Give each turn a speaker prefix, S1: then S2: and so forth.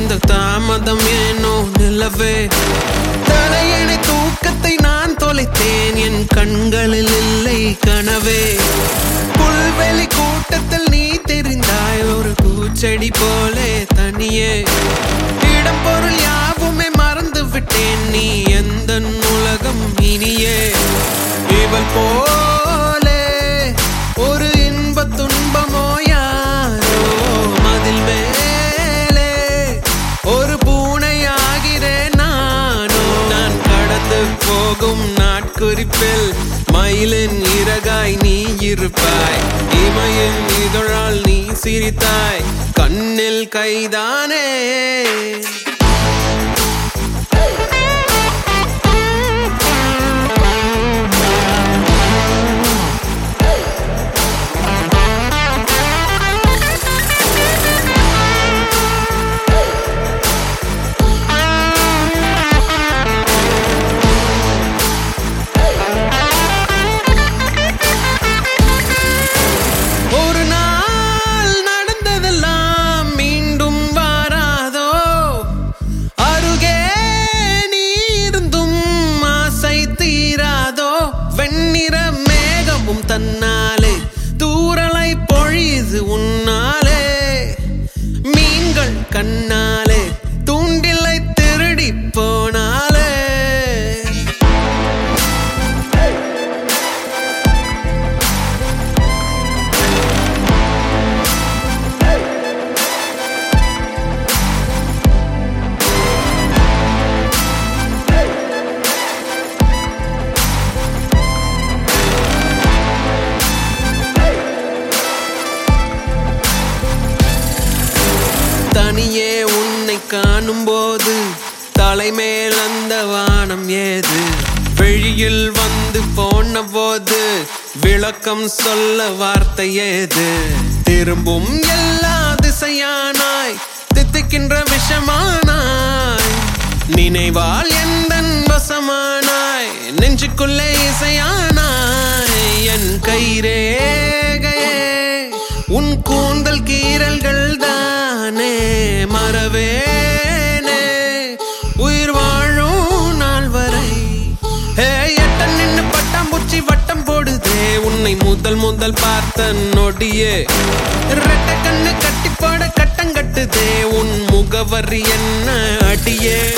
S1: இந்த தாமதம் ஏனோ நிலவே தலையணை தூக்கத்தை நான் தொலைத்தேன் என் கண்களில் இல்லை கனவே புல்வெளி கூட்டத்தில் நீ தெரிந்தாய் ஒரு பூச்செடி போலே தனியே இடம் பொருள் யாவுமே மறந்து விட்டேன் நீ எந்த உலகம் இனியே இவள் போலே ஒரு இன்ப துன்பமோ யாரோ மதில் மேலே ஒரு பூனையாகிறேன் நானோ நான் கடந்து போகும் நாட்குறிப்பில் மயிலின் இறகாய் நீ இருப்பாய் இமையின் இதழால் நீ சிரித்தாய் கண்ணில் கைதானே ஒரு நாள் நடந்ததெல்லாம் மீண்டும் வராதோ அருகே நீ இருந்தும் ஆசை தீராதோ வெண்ணிற மேகமும் தன்னாலே தூரலை பொழிது உன்னாலே மீன்கள் கண்ணாலே தூண்டிலை திருடி போனாலே தனியே உன்னை காணும் போது தலைமேல் அந்த வானம் ஏது வெளியில் வந்து போன போது விளக்கம் சொல்ல வார்த்தை ஏது திரும்பும் எல்லா திசையானாய் தித்திக்கின்ற விஷமானாய் நினைவால் எந்த வசமானாய் நெஞ்சுக்குள்ளே இசையானாய் என் கைரேகையே உன் கூந்தல் கீறல்கள் தானே மறவேனே உயிர் வாழும் நாள் வரை ஹே எட்ட நின்னு பட்டாம்பூச்சி வட்டம் போடுதே உன்னை முதல் முதல் பார்த்த நொடியே ரெட்ட கண்ணு கட்டி போட கட்டம் கட்டுதே உன் முகவரி என்ன அடியே